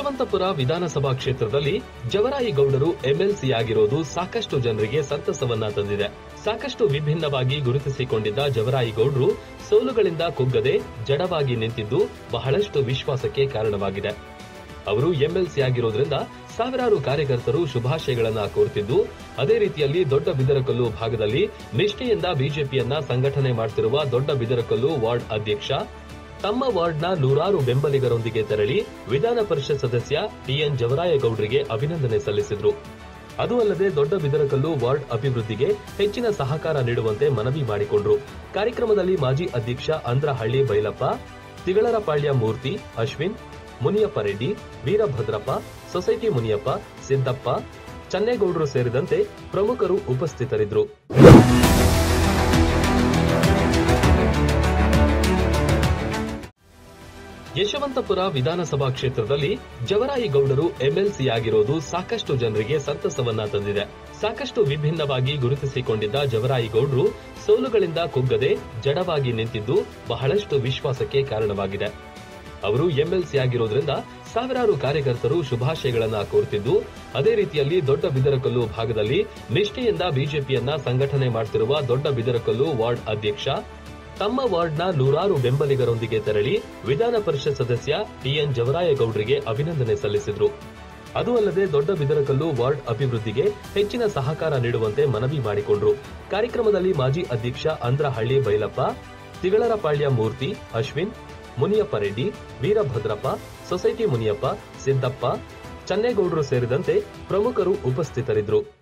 ಯಶವಂತಪುರ ವಿಧಾನಸಭಾ ಕ್ಷೇತ್ರದಲ್ಲಿ ಜವರಾಯಿ ಗೌಡರು ಎಂಎಲ್ಸಿ ಆಗಿರೋದು ಸಾಕಷ್ಟು ಜನರಿಗೆ ಸಂತಸವನ್ನ ತಂದಿದೆ ಸಾಕಷ್ಟು ವಿಭಿನ್ನವಾಗಿ ಗುರುತಿಸಿಕೊಂಡಿದ್ದ ಜವರಾಯಿ ಗೌಡರು ಸೋಲುಗಳಿಂದ ಕುಗ್ಗದೆ ಜಡವಾಗಿ ನಿಂತಿದ್ದು ಬಹಳಷ್ಟು ವಿಶ್ವಾಸಕ್ಕೆ ಕಾರಣವಾಗಿದೆ ಅವರು ಎಂಎಲ್ಸಿ ಆಗಿರೋದ್ರಿಂದ ಸಾವಿರಾರು ಕಾರ್ಯಕರ್ತರು ಶುಭಾಶಯಗಳನ್ನ ಕೋರುತ್ತಿದ್ದು ಅದೇ ರೀತಿಯಲ್ಲಿ ದೊಡ್ಡ ಬಿದರಕಲ್ಲು ಭಾಗದಲ್ಲಿ ನಿಷ್ಠೆಯಿಂದ ಬಿಜೆಪಿಯನ್ನ ಸಂಘಟನೆ ಮಾಡುತ್ತಿರುವ ದೊಡ್ಡ ಬಿದರಕಲ್ಲು ವಾರ್ಡ್ ಅಧ್ಯಕ್ಷ ತಮ್ಮ ವಾರ್ಡ್ನ ನೂರಾರು ಬೆಂಬಲಿಗರೊಂದಿಗೆ ತೆರಳಿ ವಿಧಾನ ಪರಿಷತ್ ಸದಸ್ಯ ಟಿಎನ್ ಜವರಾಯಗೌಡರಿಗೆ ಅಭಿನಂದನೆ ಸಲ್ಲಿಸಿದ್ರು ಅದು ಅಲ್ಲದೆ ದೊಡ್ಡ ಬಿದರಕಲ್ಲು ವಾರ್ಡ್ ಅಭಿವೃದ್ಧಿಗೆ ಹೆಚ್ಚಿನ ಸಹಕಾರ ನೀಡುವಂತೆ ಮನವಿ ಮಾಡಿಕೊಂಡ್ರು ಕಾರ್ಯಕ್ರಮದಲ್ಲಿ ಮಾಜಿ ಅಧ್ಯಕ್ಷ ಅಂದ್ರಹಳ್ಳಿ ಬೈಲಪ್ಪ ತಿಗಳರಪಾಳ್ಯ ಮೂರ್ತಿ ಅಶ್ವಿನ್ ಮುನಿಯಪ್ಪ ರೆಡ್ಡಿ ವೀರಭದ್ರಪ್ಪ ಸೊಸೈಟಿ ಮುನಿಯಪ್ಪ ಸಿದ್ದಪ್ಪ ಚನ್ನೇಗೌಡರು ಸೇರಿದಂತೆ ಪ್ರಮುಖರು ಉಪಸ್ಥಿತರಿದ್ದರು ಯಶವಂತಪುರ ವಿಧಾನಸಭಾ ಕ್ಷೇತ್ರದಲ್ಲಿ ಜವರಾಯಿ ಗೌಡರು ಎಂಎಲ್ಸಿ ಆಗಿರೋದು ಸಾಕಷ್ಟು ಜನರಿಗೆ ಸಂತಸವನ್ನ ತಂದಿದೆ ಸಾಕಷ್ಟು ವಿಭಿನ್ನವಾಗಿ ಗುರುತಿಸಿಕೊಂಡಿದ್ದ ಜವರಾಯಿ ಗೌಡರು ಸೋಲುಗಳಿಂದ ಕುಗ್ಗದೆ ಜಡವಾಗಿ ನಿಂತಿದ್ದು ಬಹಳಷ್ಟು ವಿಶ್ವಾಸಕ್ಕೆ ಕಾರಣವಾಗಿದೆ ಅವರು ಎಂಎಲ್ಸಿ ಆಗಿರೋದ್ರಿಂದ ಸಾವಿರಾರು ಕಾರ್ಯಕರ್ತರು ಶುಭಾಶಯಗಳನ್ನ ಕೋರುತ್ತಿದ್ದು ಅದೇ ರೀತಿಯಲ್ಲಿ ದೊಡ್ಡ ಬಿದರಕಲ್ಲು ಭಾಗದಲ್ಲಿ ನಿಷ್ಠೆಯಿಂದ ಬಿಜೆಪಿಯನ್ನ ಸಂಘಟನೆ ಮಾಡುತ್ತಿರುವ ದೊಡ್ಡ ಬಿದರಕಲ್ಲು ವಾರ್ಡ್ ಅಧ್ಯಕ್ಷ ತಮ್ಮ ವಾರ್ಡ್ನ ನೂರಾರು ಬೆಂಬಲಿಗರೊಂದಿಗೆ ತೆರಳಿ ವಿಧಾನ ಪರಿಷತ್ ಸದಸ್ಯ ಟಿಎನ್ ಜವರಾಯಗೌಡರಿಗೆ ಅಭಿನಂದನೆ ಸಲ್ಲಿಸಿದ್ರು ಅದು ಅಲ್ಲದೆ ದೊಡ್ಡ ಬಿದರಕಲ್ಲು ವಾರ್ಡ್ ಅಭಿವೃದ್ಧಿಗೆ ಹೆಚ್ಚಿನ ಸಹಕಾರ ನೀಡುವಂತೆ ಮನವಿ ಮಾಡಿಕೊಂಡ್ರು ಕಾರ್ಯಕ್ರಮದಲ್ಲಿ ಮಾಜಿ ಅಧ್ಯಕ್ಷ ಅಂದ್ರಹಳ್ಳಿ ಬೈಲಪ್ಪ ತಿಗಳರಪಾಳ್ಯ ಮೂರ್ತಿ ಅಶ್ವಿನ್ ಮುನಿಯಪ್ಪ ರೆಡ್ಡಿ ವೀರಭದ್ರಪ್ಪ ಸೊಸೈಟಿ ಮುನಿಯಪ್ಪ ಸಿದ್ದಪ್ಪ ಚನ್ನೇಗೌಡರು ಸೇರಿದಂತೆ ಪ್ರಮುಖರು ಉಪಸ್ಥಿತರಿದ್ದರು